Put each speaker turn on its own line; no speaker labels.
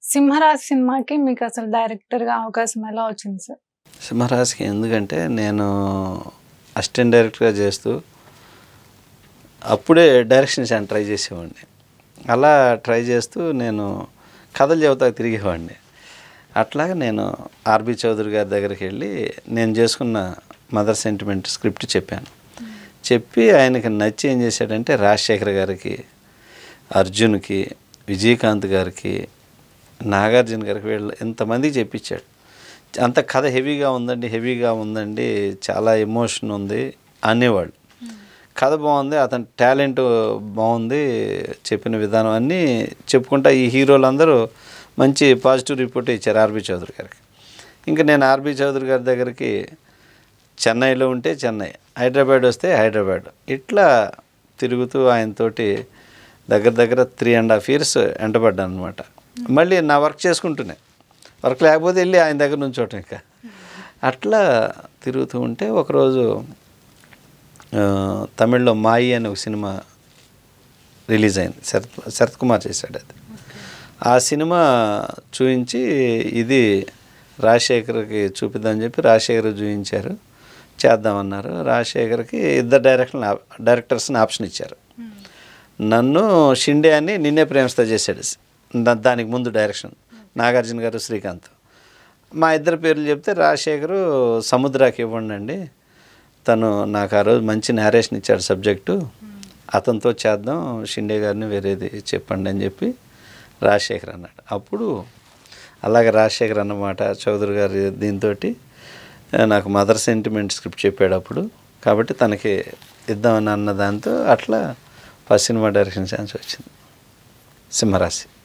సింహరాజ్ సినిమాకి మీకు అసలు డైరెక్టర్ గా అవకాశం ఎలా వచ్చింది సార్
సింహరాశికి ఎందుకంటే నేను అసిస్టెంట్ డైరెక్టర్గా చేస్తూ అప్పుడే డైరెక్షన్ ఛానల్ ట్రై చేసేవాడిని అలా ట్రై చేస్తూ నేను కథలు చెబుతా తిరిగేవాడిని అట్లాగా నేను ఆర్బి చౌదరి గారి దగ్గరికి వెళ్ళి నేను చేసుకున్న మదర్ సెంటిమెంట్ స్క్రిప్ట్ చెప్పాను చెప్పి ఆయనకి నచ్చి ఏం చేశాడంటే రాజశేఖర్ గారికి అర్జున్కి విజయకాంత్ గారికి నాగార్జున గారికి వీళ్ళు ఇంతమందికి చెప్పించాడు అంత కథ హెవీగా ఉందండి హెవీగా ఉందండి చాలా ఎమోషన్ ఉంది అనేవాళ్ళు కథ బాగుంది అతని టాలెంట్ బాగుంది చెప్పిన విధానం అన్నీ చెప్పుకుంటా ఈ హీరోలందరూ మంచి పాజిటివ్ రిపోర్ట్ ఇచ్చారు ఆర్బి చౌదరి గారికి ఇంకా నేను ఆర్బి చౌదరి గారి దగ్గరికి చెన్నైలో ఉంటే చెన్నై హైదరాబాద్ వస్తే హైదరాబాద్ ఇట్లా తిరుగుతూ ఆయనతోటి దగ్గర దగ్గర త్రీ అండ్ హాఫ్ ఇయర్స్ వెంటబడ్డాను అనమాట మళ్ళీ నా వర్క్ చేసుకుంటూనే వర్క్ లేకపోతే వెళ్ళి ఆయన దగ్గర నుంచోటం ఇంకా అట్లా తిరుగుతూ ఉంటే ఒకరోజు ఆ, తమిళ్లో మాయి అనే ఒక సినిమా రిలీజ్ అయింది శరత్ శరత్ కుమార్ చేశాడు అది ఆ సినిమా చూపించి ఇది రాజశేఖర్కి చూపిద్దామని చెప్పి రాజశేఖర్ చూపించారు చేద్దామన్నారు రాజశేఖర్కి ఇద్దరు డైరెక్షన్ డైరెక్టర్స్ని ఆప్షన్ ఇచ్చారు నన్ను షిండే అని నిన్నే ప్రేమిస్తా చేశాడు దా- దానికి ముందు డైరెక్షన్ నాగార్జున గారు శ్రీకాంత్ మా ఇద్దరు పేర్లు చెప్తే రాజశేఖరు సముద్రాకి ఇవ్వండి అండి తను నాకు ఆ రోజు మంచి నేరేషన్ ఇచ్చాడు సబ్జెక్టు అతనితో చేద్దాం షిండే గారిని వేరేది చెప్పండి అని చెప్పి రాజశేఖర్ అన్నాడు అప్పుడు అలాగే రాజశేఖర్ అన్నమాట చౌదరి గారి దీంతో నాకు మదర్ సెంటిమెంట్ స్క్రిప్ట్ చెప్పాడు అప్పుడు కాబట్టి తనకి ఇద్దామని అన్న దాంతో అట్లా ఫస్ట్ సినిమా డైరెక్షన్ ఛాన్స్ వచ్చింది సింహరాశి